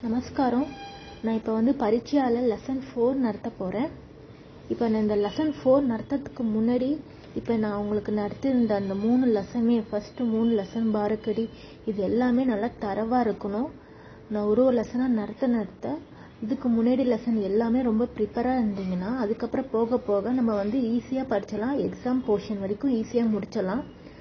நமஸ்காரம் நான் இப்போ வந்து பரீட்சையால் லெசன் ஃபோர் நடத்த போகிறேன் இப்போ நான் இந்த லெசன் ஃபோர் நடத்துறதுக்கு முன்னாடி இப்போ நான் உங்களுக்கு நடத்தியிருந்த அந்த மூணு லெசனுமே ஃபஸ்ட்டு மூணு லெசன் பாரக்கடி இது எல்லாமே நல்லா தரவாக இருக்கணும் நான் ஒரு ஒரு லெசனாக நடத்த நடத்த இதுக்கு முன்னாடி லெசன் எல்லாமே ரொம்ப ப்ரிப்பராக இருந்தீங்கன்னா அதுக்கப்புறம் போக போக நம்ம வந்து ஈஸியாக படிச்சிடலாம் எக்ஸாம் போர்ஷன் வரைக்கும் ஈஸியாக முடிச்சிடலாம்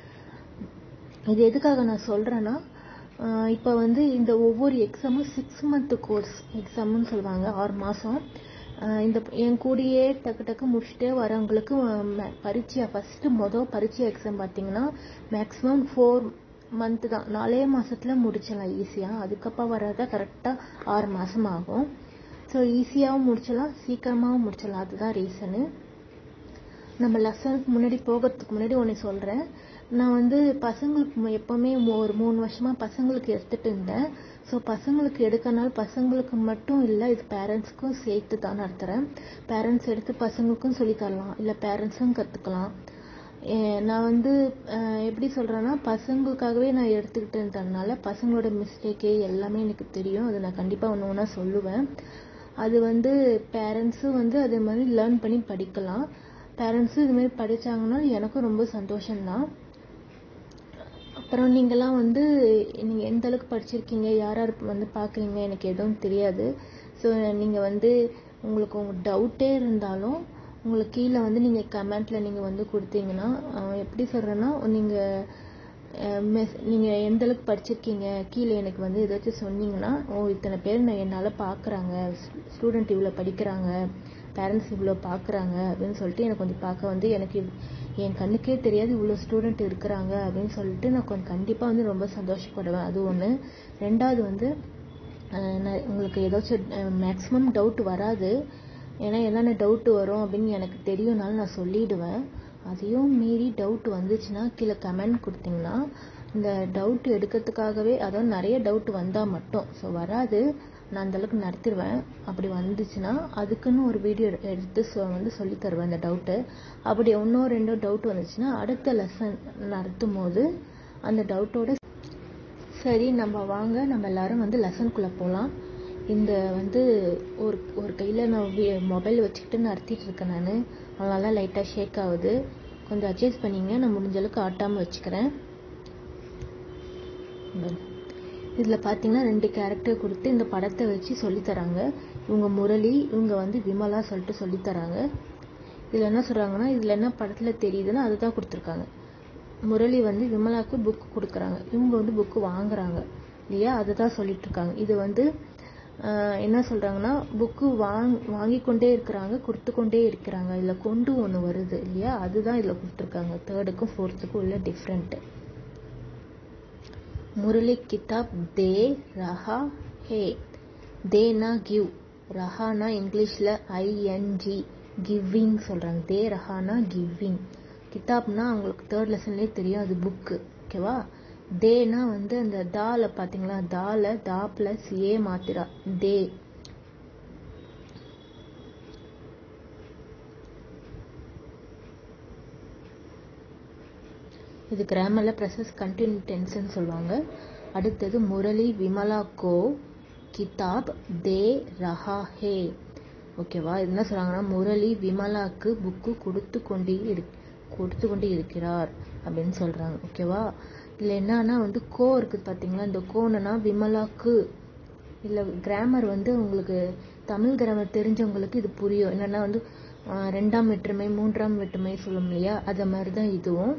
இது எதுக்காக நான் சொல்கிறேன்னா இப்போ வந்து இந்த ஒவ்வொரு எக்ஸாமும் சிக்ஸ் மந்த் கோர்ஸ் எக்ஸாம்னு சொல்லுவாங்க ஆறு மாதம் இந்த என் கூடயே டக்கு டக்கு முடிச்சுட்டே வரவங்களுக்கு பரீட்சை ஃபஸ்ட்டு மொதல் பரீட்சை எக்ஸாம் பார்த்தீங்கன்னா மேக்ஸிமம் ஃபோர் மந்த்து தான் நாலே மாதத்தில் முடிச்சிடலாம் ஈஸியாக அதுக்கப்புறம் வர்றத கரெக்டாக ஆறு மாதம் ஆகும் ஸோ ஈஸியாகவும் முடிச்சிடலாம் சீக்கிரமாகவும் முடிச்சிடலாம் அதுதான் ரீசனு நம்ம லெசனுக்கு முன்னாடி போகிறதுக்கு முன்னாடி ஒன்று சொல்கிறேன் நான் வந்து பசங்களுக்கு எப்போவுமே ஒரு மூணு வருஷமாக பசங்களுக்கு எடுத்துகிட்டு இருந்தேன் ஸோ பசங்களுக்கு எடுக்கனால பசங்களுக்கு மட்டும் இல்லை இது பேரண்ட்ஸ்க்கும் சேர்த்து தான் நடத்துகிறேன் பேரண்ட்ஸ் எடுத்து பசங்களுக்கும் சொல்லி தரலாம் இல்லை பேரண்ட்ஸும் கற்றுக்கலாம் நான் வந்து எப்படி சொல்கிறேன்னா பசங்களுக்காகவே நான் எடுத்துக்கிட்டு இருந்ததுனால பசங்களோட மிஸ்டேக்கு எல்லாமே எனக்கு தெரியும் அதை நான் கண்டிப்பாக ஒன்று ஒன்றா சொல்லுவேன் அது வந்து பேரண்ட்ஸும் வந்து அதே மாதிரி லேர்ன் பண்ணி படிக்கலாம் பேரண்ட்ஸும் இதுமாரி படித்தாங்கன்னா எனக்கும் ரொம்ப சந்தோஷம்தான் அப்புறம் நீங்கள்லாம் வந்து நீங்கள் எந்த அளவுக்கு படிச்சிருக்கீங்க யார் யார் வந்து பார்க்குறீங்க எனக்கு எதுவும் தெரியாது ஸோ நீங்கள் வந்து உங்களுக்கு உங்கள் டவுட்டே இருந்தாலும் உங்களுக்கு கீழே வந்து நீங்கள் கமெண்ட்டில் நீங்கள் வந்து கொடுத்தீங்கன்னா எப்படி சொல்கிறேன்னா நீங்கள் மெஸ் நீங்கள் எந்த அளவுக்கு படிச்சிருக்கீங்க கீழே எனக்கு வந்து ஏதாச்சும் சொன்னீங்கன்னா ஓ இத்தனை பேர் நான் என்னால் பார்க்குறாங்க ஸ்டூடெண்ட் இவ்வளோ படிக்கிறாங்க பேரண்ட்ஸ் இவ்வளோ பார்க்குறாங்க அப்படின்னு சொல்லிட்டு எனக்கு கொஞ்சம் பார்க்க வந்து எனக்கு என் கண்ணுக்கே தெரியாது இவ்வளோ ஸ்டூடெண்ட் இருக்கிறாங்க அப்படின்னு சொல்லிட்டு நான் கொஞ்சம் கண்டிப்பாக வந்து ரொம்ப சந்தோஷப்படுவேன் அது ஒன்று ரெண்டாவது வந்து நான் உங்களுக்கு ஏதாச்சும் மேக்ஸிமம் டவுட் வராது ஏன்னா என்னென்ன டவுட் வரும் அப்படின்னு எனக்கு தெரியும்னாலும் நான் சொல்லிடுவேன் அதையும் மீறி டவுட் வந்துச்சுன்னா கீழே கமெண்ட் கொடுத்தீங்கன்னா இந்த டவுட் எடுக்கிறதுக்காகவே அதாவது நிறைய டவுட் வந்தால் மட்டும் ஸோ வராது நான் அந்தளவுக்கு நடத்திடுவேன் அப்படி வந்துச்சுன்னா அதுக்குன்னு ஒரு வீடியோ எடுத்து வந்து சொல்லி தருவேன் அந்த டவுட்டு அப்படி ஒன்றோ ரெண்டோ டவுட் வந்துச்சுன்னா அடுத்த லெசன் நடத்தும் போது அந்த டவுட்டோட சரி நம்ம வாங்க நம்ம எல்லாரும் வந்து லெசனுக்குள்ளே போகலாம் இந்த வந்து ஒரு ஒரு கையில் நான் மொபைல் வச்சுக்கிட்டு நடத்திட்டு இருக்கேன் நான் அதனால லைட்டாக ஷேக் ஆகுது கொஞ்சம் அட்ஜஸ்ட் பண்ணிங்க நான் முடிஞ்ச அளவுக்கு ஆட்டாமல் வச்சுக்கிறேன் இதில் பார்த்தீங்கன்னா ரெண்டு கேரக்டர் கொடுத்து இந்த படத்தை வச்சு சொல்லித்தராங்க இவங்க முரளி இவங்க வந்து விமலா சொல்லிட்டு சொல்லித்தராங்க இதில் என்ன சொல்கிறாங்கன்னா இதில் என்ன படத்தில் தெரியுதுன்னா அதை தான் கொடுத்துருக்காங்க முரளி வந்து விமலாவுக்கு புக்கு கொடுக்குறாங்க இவங்க வந்து புக்கு வாங்குறாங்க இல்லையா அதை தான் சொல்லிட்டு இருக்காங்க இது வந்து என்ன சொல்கிறாங்கன்னா புக்கு வாங் வாங்கி கொண்டே இருக்கிறாங்க கொடுத்து கொண்டே இருக்கிறாங்க இதில் கொண்டு ஒன்று வருது இல்லையா அதுதான் இதில் கொடுத்துருக்காங்க தேர்டுக்கும் ஃபோர்த்துக்கும் உள்ள டிஃப்ரெண்ட்டு முரளி கிதாப் தே ரஹா ஹே தேனா கிவ் ரஹானா இங்கிலீஷில் ஐஎன்ஜி கிவ்விங் சொல்கிறாங்க தே ரஹானா கிவ்விங் கிதாப்னா அவங்களுக்கு தேர்ட் லெசன்லேயே தெரியும் அது புக்கு ஓகேவா தேனா வந்து அந்த தால பார்த்தீங்களா தால தா பிளஸ் ஏ மாத்திரா தே இது கிராமரில் ப்ரெசஸ் கண்டினியூ டென்ஸ்ன்னு சொல்லுவாங்க அடுத்தது முரளி விமலா கோ கிதாப் தே ரஹா ஹே ஓகேவா என்ன சொல்கிறாங்கன்னா முரளி விமலாக்கு புக்கு கொடுத்து கொண்டே இரு கொடுத்து கொண்டு இருக்கிறார் அப்படின்னு சொல்கிறாங்க ஓகேவா இதில் என்னன்னா வந்து கோ இருக்குது பார்த்தீங்களா இந்த கோனா விமலாக்கு இல்லை கிராமர் வந்து உங்களுக்கு தமிழ் கிராமர் தெரிஞ்சவங்களுக்கு இது புரியும் என்னென்னா வந்து ரெண்டாம் வெற்றுமை மூன்றாம் வெற்றுமை சொல்லும் இல்லையா அதை மாதிரி தான் இதுவும்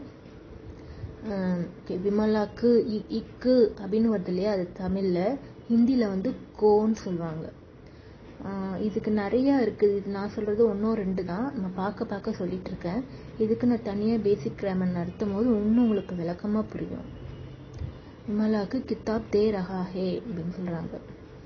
விமலாக்கு இக்கு அப்படின்னு வருது இல்லையா அது தமிழில் ஹிந்தியில் வந்து கோன்னு சொல்லுவாங்க இதுக்கு நிறையா இருக்குது இது நான் சொல்கிறது ஒன்றும் ரெண்டு தான் நான் பார்க்க பார்க்க சொல்லிட்டு இருக்கேன் இதுக்கு நான் தனியாக பேசிக் கிராமர் நடத்தும் போது இன்னும் உங்களுக்கு விளக்கமாக புரியும் விமலாக்கு கித்தாப் தே ரஹா ஹே அப்படின்னு சொல்கிறாங்க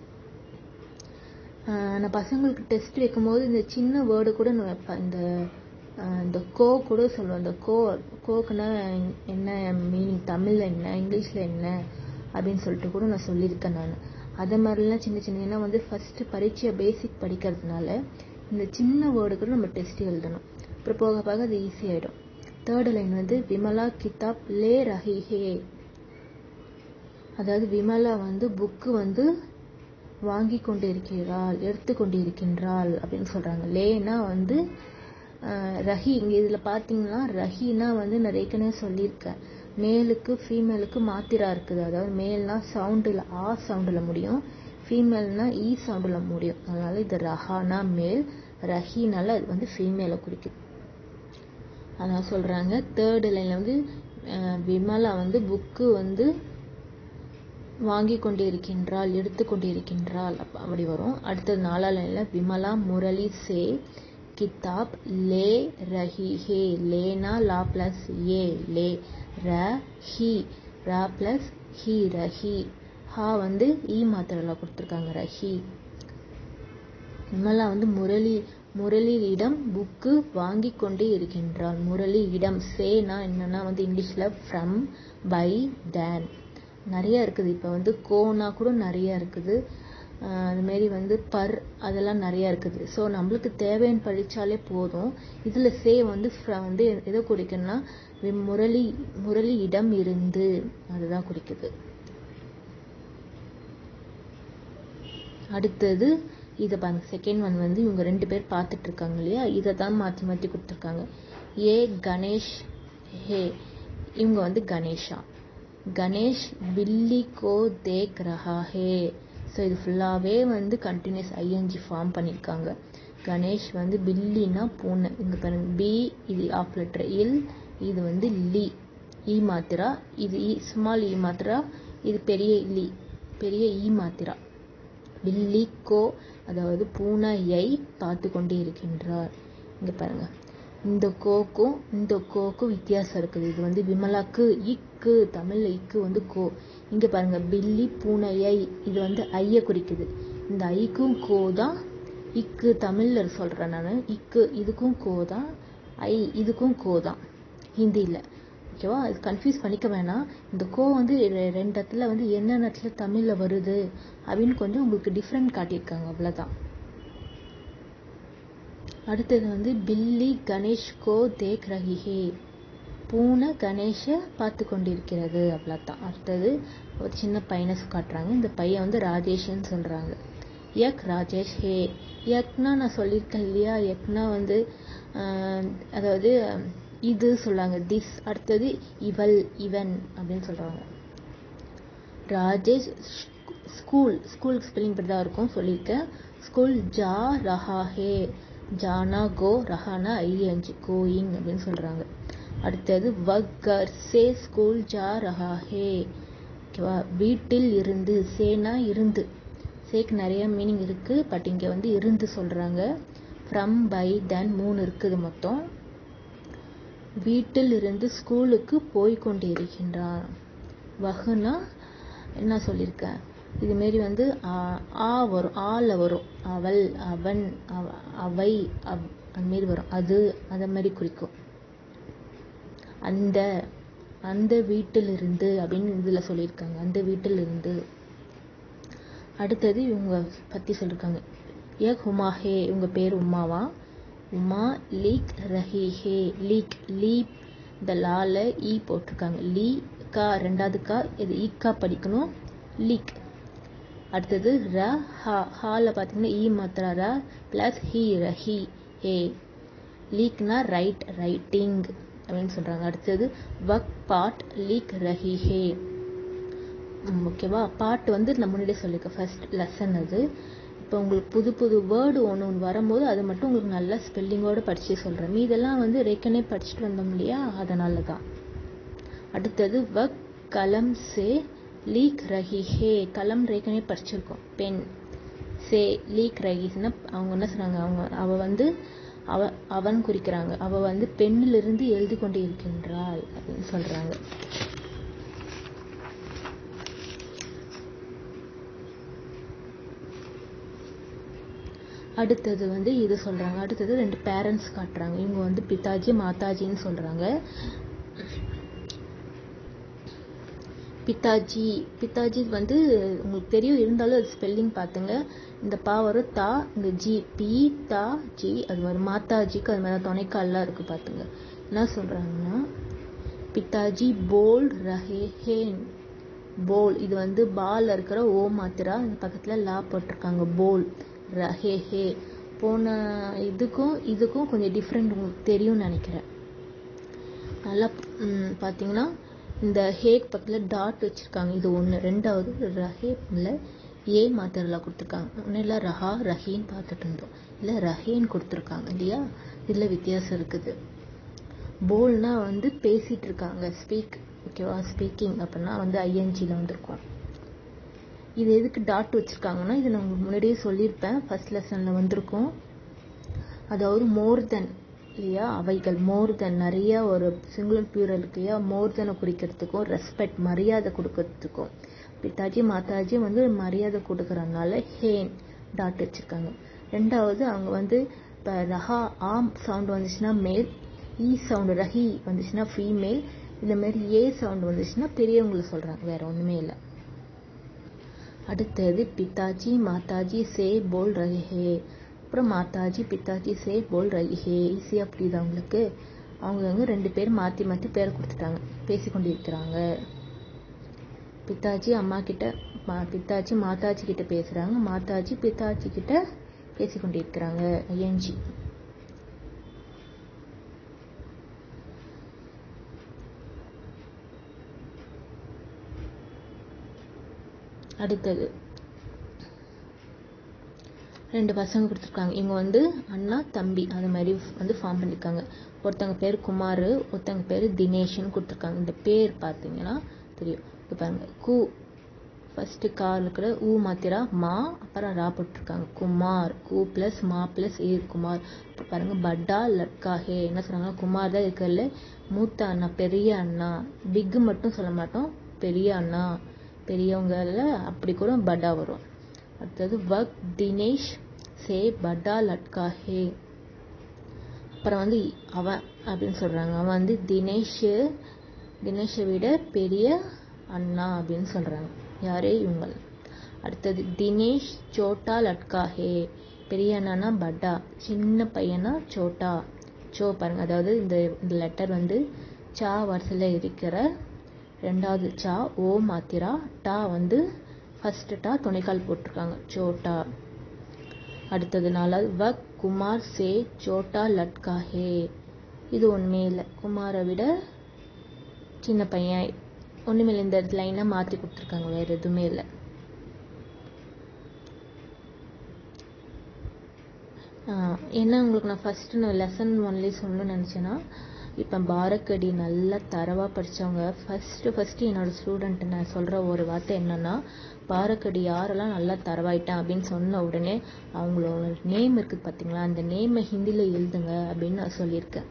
நான் பசங்களுக்கு டெஸ்ட் வைக்கும்போது இந்த சின்ன வேர்டு கூட நான் வைப்பேன் இந்த இந்த கோ கூட சொல்லுவேன் இந்த கோ கோக்குன்னா என்ன மீனிங் தமிழில் என்ன இங்கிலீஷில் என்ன அப்படின்னு சொல்லிட்டு கூட நான் சொல்லியிருக்கேன் நான் அதே மாதிரிலாம் சின்ன சின்ன ஏன்னா வந்து ஃபஸ்ட்டு பரீட்சை பேசிக் படிக்கிறதுனால இந்த சின்ன வேர்டு கூட நம்ம டெஸ்ட் எழுதணும் அப்புறம் போக போக அது ஈஸியாகிடும் தேர்டு லைன் வந்து விமலா கிதாப் லே ரஹி ஹே அதாவது விமலா வந்து புக்கு வந்து வாங்கி கொண்டிருக்கிறாள் எடுத்து கொண்டிருக்கின்றாள் அப்படின்னு சொல்றாங்க லேனா வந்து அஹ், ரஹி இங்க இதுல பாத்தீங்கன்னா ரஹினா வந்து நான் ஏற்கனவே சொல்லியிருக்கேன் மேலுக்கு ஃபீமேலுக்கு மாத்திரா இருக்குது அதாவது மேல்னா சவுண்டில் ஆ சவுண்டில் முடியும் ஃபீமேல்னா ஈ சவுண்டில் முடியும் அதனால இது ரஹானா மேல் ரஹினால அது வந்து ஃபீமேலை குறிக்குது அதான் சொல்றாங்க தேர்ட் லைன்ல வந்து அஹ், விமலா வந்து புக்கு வந்து வாங்கி கொண்டிருக்கின்றாள் எடுத்து கொண்டிருக்கின்றாள் அப்ப- அப்படி வரும் அடுத்தது நாலா லைன்ல விமலா முரளி சே கிதாப் லே ரஹி ஹே லேனா லா பிளஸ் ஏ லே ர ஹி ரா பிளஸ் ஹி ரஹி ஹா வந்து ஈ மாத்திரல கொடுத்துருக்காங்க ரஹி விமலா வந்து முரளி முரளியிடம் புக்கு வாங்கி கொண்டே இருக்கின்றாள் முரளியிடம் சேனா என்னன்னா வந்து இங்கிலீஷ்ல ஃப்ரம் பை தேன் நிறைய இருக்குது இப்போ வந்து கோனா கூட நிறைய இருக்குது ஆஹ் அது மாரி வந்து பர் அதெல்லாம் நிறைய இருக்குது ஸோ நம்மளுக்கு தேவைன்னு படிச்சாலே போதும் இதுல சே வந்து fr- வந்து எதை குறிக்குன்னா வி- முரளி முரளியிடம் இருந்து அதுதான் குறிக்குது அடுத்தது இதை பாருங்க செகண்ட் ஒன் வந்து இவங்க ரெண்டு பேர் பார்த்துட்டு இருக்காங்க இல்லையா இதை தான் மாற்றி மாற்றி கொடுத்துருக்காங்க ஏ கணேஷ் ஹே இவங்க வந்து கணேஷா கணேஷ் பில்லி கோ தேக் ரஹா ஹே ஸோ இது ஃபுல்லாகவே வந்து கண்டினியூஸ் ஐஎன்ஜி ஃபார்ம் பண்ணியிருக்காங்க கணேஷ் வந்து பில்லினா பூனை இங்க பாருங்க பி இது ஆஃப் லெட்டர் இல் இது வந்து லி ஈ மாத்திரா இது இ ஸ்மால் இ மாத்திரா இது பெரிய லி பெரிய ஈ மாத்திரா பில்லி கோ அதாவது பூனையை பார்த்து கொண்டே இருக்கின்றார் இங்க பாருங்க இந்த கோக்கும் இந்த கோக்கும் வித்தியாசம் இருக்குது இது வந்து விமலாக்கு இக்கு தமிழ்ல இக்கு வந்து கோ இங்க பாருங்க பில்லி பூனையை இது வந்து ஐய குறிக்குது இந்த ஐக்கும் கோ தான் இக்கு தமிழ்ல சொல்றேன் நான் இக்கு இதுக்கும் கோ தான் ஐ இதுக்கும் கோ தான் ஹிந்தியில் ஓகேவா அது கன்ஃபியூஸ் பண்ணிக்க வேணாம் இந்த கோ வந்து ரெ- ரெண்டு இடத்துல வந்து என்னென்ன இடத்துல தமிழ்ல வருது அப்படின்னு கொஞ்சம் உங்களுக்கு டிஃப்ரெண்ட் காட்டியிருக்காங்க அவ்வளவுதான் அடுத்தது வந்து பில்லி கணேஷ் கோ தேக் ரஹி ஹே பூனை கணேஷை பார்த்து கொண்டிருக்கிறது அவ்வளோதான் அடுத்தது ஒரு சின்ன பையனை காட்டுறாங்க இந்த பையன் வந்து ராஜேஷ்னு சொல்றாங்க யக் ராஜேஷ் ஹே யக்னா நான் சொல்லியிருக்கேன் இல்லையா யக்னா வந்து ஆஹ், அதாவது இது சொல்றாங்க திஸ் அடுத்தது இவள் இவன் அப்படின்னு சொல்றாங்க ராஜேஷ் ஸ்கூல் ஸ்கூலுக்கு ஸ்பெல்லிங் இப்படி தான் இருக்கும் சொல்லியிருக்கேன் ஸ்கூல் ஜா ரஹா ஹே ஜானா கோ ரஹானா ஐஎன்ஜி கோயிங் அப்படின்னு சொல்றாங்க அடுத்தது வக்கர் சே ஸ்கூல் ஜா ரஹா ஹே ஓகேவா வீட்டில் இருந்து சேனா இருந்து சேக்கு நிறைய மீனிங் இருக்கு பட் இங்க வந்து இருந்து சொல்றாங்க ஃப்ரம் பை தென் மூணு இருக்குது மொத்தம் வீட்டில் இருந்து ஸ்கூலுக்கு போய் கொண்டிருக்கின்றான் வகுனா என்ன சொல்லியிருக்கேன் இது மாரி வந்து ஆ ஆ வரும் ஆல வரும் அவள் அவன் அவ- அவை அவ் அந்த மாரி வரும் அது அந்த மாதிரி குறிக்கும் அந்த அந்த வீட்டிலிருந்து அப்படின்னு இதுல சொல்லியிருக்காங்க அந்த வீட்டிலிருந்து அடுத்தது இவங்க பத்தி சொல்லிருக்காங்க ஏ ஹுமா ஹே இவங்க பேர் உமாவா உமா லீக் ரஹி ஹே லீக் லீப் இந்த லால ஈ போட்டிருக்காங்க லீ கா ரெண்டாவது கா இது ஈக்கா படிக்கணும் லீக் அடுத்தது ர ஹா ஹால பார்த்தீங்கன்னா ஈ மாத்திரா ர பிளஸ் ஹி ரஹி ஹே லீக்னா ரைட் ரைட்டிங் அப்படின்னு சொல்றாங்க அடுத்தது வக் பாட் லீக் ரஹி ஹே ம், ஓகேவா பாட்டு வந்து நான் முன்னாடியே சொல்லியிருக்கேன் ஃபர்ஸ்ட் லெசன் அது இப்போ உங்களுக்கு புது புது வேர்டு ஒன்று ஒன்று வரும்போது அது மட்டும் உங்களுக்கு நல்லா ஸ்பெல்லிங்கோட படிச்சு சொல்கிறேன் மீதெல்லாம் வந்து ரேக்கனே படிச்சுட்டு வந்தோம் இல்லையா அதனால தான் அடுத்தது வக் கலம் சே லீக் ரஹி ஹே கலம் ரேக்கனே படிச்சிருக்கோம் பென் சே லீக் ரஹிஸ்னா அவங்க என்ன சொன்னாங்க அவங்க அவ வந்து அவ அவன் குறிக்கிறாங்க அவ வந்து பெண்ணிலிருந்து எழுதி கொண்டு இருக்கின்றாள் அப்படின்னு சொல்றாங்க அடுத்தது வந்து இது சொல்றாங்க அடுத்தது ரெண்டு பேரண்ட்ஸ் காட்டுறாங்க இவங்க வந்து பிதாஜி மாதாஜின்னு சொல்றாங்க பிதாஜி பிதாஜி வந்து உங்களுக்கு தெரியும் இருந்தாலும் அது ஸ்பெல்லிங் பார்த்துங்க இந்த பா வரும் தா இந்த ஜி பி தா ஜி அது வரும் மாதாஜிக்கு அது மாதிரி துணைக்கால்லாம் இருக்கு பார்த்துங்க என்ன சொல்றாங்கன்னா பிதாஜி போல்ட் ரஹே ஹேன் போல் இது வந்து பால் இருக்கிற ஓ மாத்திரா இந்த பக்கத்தில் லா போட்டிருக்காங்க போல் ரஹே ஹே போன இதுக்கும் இதுக்கும் கொஞ்சம் டிஃப்ரெண்ட் உங்களுக்கு தெரியும்னு நினைக்கிறேன் நல்லா ம், பார்த்தீங்கன்னா இந்த ஹேக் பக்கத்தில் டாட் வச்சுருக்காங்க இது ஒன்று ரெண்டாவது ரஹேல ஏ மாத்திரலாம் கொடுத்துருக்காங்க முன்னெல்லாம் ரஹா ரஹீன்னு பார்த்துட்டு இருந்தோம் இல்லை ரஹேன்னு கொடுத்துருக்காங்க இல்லையா இதில் வித்தியாசம் இருக்குது போல்னா வந்து பேசிட்டு இருக்காங்க ஸ்பீக் ஓகேவா ஸ்பீக்கிங் அப்படின்னா வந்து ஐஎன்ஜியில் வந்திருக்கும் இது எதுக்கு டாட் வச்சுருக்காங்கன்னா இது நான் உங்களுக்கு முன்னாடியே சொல்லியிருப்பேன் ஃபர்ஸ்ட் லெசனில் வந்திருக்கும் அதாவது மோர் தென் இல்லையா அவைகள் மோர் தென் நிறைய ஒரு சிங்குலர் பியூரல் இருக்கு இல்லையா மோர் தெனை குறிக்கிறதுக்கும் ரெஸ்பெக்ட் மரியாதை கொடுக்கறதுக்கும் பிதாஜி மாதாஜி வந்து மரியாதை கொடுக்கறதுனால ஹேன் டாட் வச்சிருக்காங்க ரெண்டாவது அவங்க வந்து இப்போ ரஹா ஆம் சவுண்ட் வந்துச்சுன்னா மேல் ஈ சவுண்டு ரஹி வந்துச்சுன்னா ஃபீமேல் இந்த மாதிரி ஏ சவுண்ட் வந்துச்சுன்னா பெரியவங்களை சொல்றாங்க வேற ஒண்ணுமே இல்லை அடுத்தது பிதாஜி மாதாஜி சே போல் ரஹே அப்புறம் மாதாஜி பிதாஜி சே போல் ரஹே ஈஸியா புரியுதா உங்களுக்கு அவங்க வந்து ரெண்டு பேரும் மாத்தி மாத்தி பேர் கொடுத்துட்டாங்க பேசிக்கொண்டிருக்கிறாங்க பிதாஜி அம்மா கிட்ட மா- பிதாஜி மாதாஜி கிட்ட பேசுறாங்க மாதாஜி பிதாஜி கிட்ட பேசிக்கொண்டிருக்கிறாங்க ஐஎன்ஜி அடுத்தது ரெண்டு பசங்க கொடுத்துருக்காங்க இவங்க வந்து அண்ணா தம்பி அது மாதிரி வந்து ஃபார்ம் பண்ணியிருக்காங்க ஒருத்தங்க பேர் குமார் ஒருத்தங்க பேர் தினேஷ்னு கொடுத்துருக்காங்க இந்த பேர் பார்த்தீங்கன்னா தெரியும் இது பாருங்க கு ஃபர்ஸ்ட் கால் இருக்கிற ஊ மாத்திரா மா அப்புறம் ரா போட்டிருக்காங்க குமார் கு பிளஸ் மா பிளஸ் ஏ குமார் இப்போ பாருங்க பட்டா லட்கா ஹே என்ன சொல்றாங்க குமார் தான் இருக்கிறதுல மூத்த அண்ணா பெரிய அண்ணா பிக் மட்டும் சொல்ல மாட்டோம் பெரிய அண்ணா பெரியவங்கள அப்படி கூட பட்டா வரும் அடுத்தது வக் தினேஷ் சே பட்டா லட்கா ஹே அப்புறம் வந்து அவன் அப்படின்னு சொல்றாங்க அவன் வந்து தினேஷ் தினேஷை விட பெரிய அண்ணா அப்படின்னு சொல்றாங்க யாரே இவங்க அடுத்தது தினேஷ் சோட்டா லட்கா ஹே பெரிய அண்ணானா பட்டா சின்ன பையனா சோட்டா சோ பாருங்க அதாவது இந்த இந்த லெட்டர் வந்து சா வரிசையில் இருக்கிற ரெண்டாவது சா ஓ மாத்திரா டா வந்து ஃபர்ஸ்ட் டா துணைக்கால் போட்டிருக்காங்க சோட்டா அடுத்தது நாலாவது வ குமார் சே சோட்டா லட்கா ஹே இது ஒண்ணுமே இல்லை குமாரை விட சின்ன பையன் ஒண்ணுமே இல்லை இந்த லைனை மாத்தி கொடுத்துருக்காங்க வேற எதுவுமே இல்லை ஆஹ் என்ன உங்களுக்கு நான் ஃபர்ஸ்ட் நான் லெசன் ஒன்லேயே சொல்லணும்னு நினச்சேன்னா இப்போ பாரக்கடி நல்லா தரவா படிச்சவங்க ஃபர்ஸ்ட் ஃபர்ஸ்ட் என்னோட ஸ்டூடெண்ட் நான் சொல்ற ஒரு வார்த்தை என்னன்னா பாரக்கடி யாரெல்லாம் நல்லா தரவாயிட்டேன் அப்படின்னு சொன்ன உடனே அவங்களோட நேம் இருக்குது பார்த்தீங்களா அந்த நேமை ஹிந்தியில் எழுதுங்க அப்படின்னு நான் சொல்லியிருக்கேன்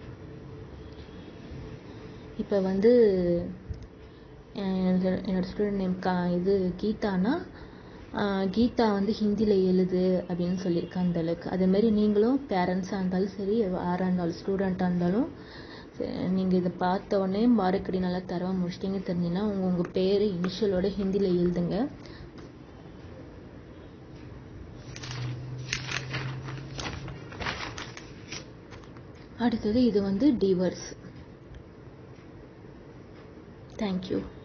இப்போ வந்து அஹ் என்னோட- என்னோட ஸ்டூடெண்ட் நேம் கா இது கீதானா ஆஹ் கீதா வந்து ஹிந்தியில் எழுது அப்படின்னு சொல்லியிருக்கேன் அந்த அளவுக்கு அதே மாதிரி நீங்களும் பேரண்ட்ஸாக இருந்தாலும் சரி யாராக இருந்தாலும் ஸ்டூடெண்ட்டாக இருந்தாலும் நீங்கள் இதை பார்த்த உடனே பாரக்கடி நல்லா தரவா முடிச்சிட்டிங்க தெரிஞ்சுன்னா உங்கள் உங்கள் பேர் இனிஷியலோட ஹிந்தியில் எழுதுங்க அடுத்தது இது வந்து டிவர்ஸ் தேங்க்யூ